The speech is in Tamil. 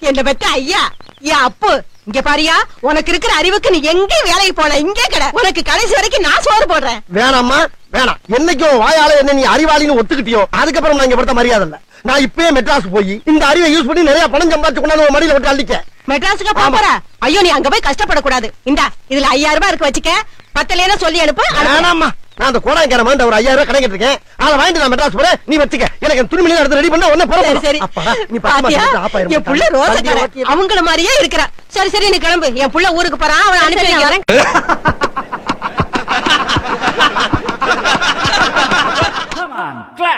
என்ன பெத்த ஐயா என் அப்பு இங்க பாரியா உனக்கு இருக்கிற அறிவுக்கு நீ எங்க வேலைக்கு போன இங்கே கடை உனக்கு கடைசி வரைக்கும் நான் சோறு போடுறேன் வேணாம்மா வேணாம் என்னைக்கும் வாயால என்ன நீ அறிவாளின்னு ஒத்துக்கிட்டியோ அதுக்கப்புறம் நான் இங்க பொறுத்த மரியாதை இல்ல நான் இப்பயே மெட்ராஸ் போய் இந்த அறிவை யூஸ் பண்ணி நிறைய பணம் சம்பாதிச்சு கொண்டாந்து உன் மடியில விட்டு அள்ளிக்க மெட்ராஸுக்கு போக போற ஐயோ நீ அங்க போய் கஷ்டப்படக்கூடாது இந்தா இதுல ஐயாயிரம் ரூபாய் இருக்கு வச்சுக்க பத்தலையா சொல்லி அனுப்பு அனுப்பு. வேணாம்மா நான் அந்த கோடாய்க்கார மாதிரி ஒரு ஐயாயிரம் ரூபாய் கணக்கிட்டு இருக்கேன் அதை வாங்கிட்டு நான் மெட்ராஸ் போறேன் நீ வச்சுக்க எனக்கு அந்த துணிமணி எடுத்து ரெடி பண்ண உடனே சரி சரி நீ பத்து பாத்தியா மாசம் ஆஃப் ஆயிரும் என் புள்ள ரோசக்கார அவங்கள மாதிரியே இருக்கிறா சரி சரி நீ கிளம்பு என் புள்ள ஊருக்கு போறான் அவன் அனுப்பி வைக்கிறேன்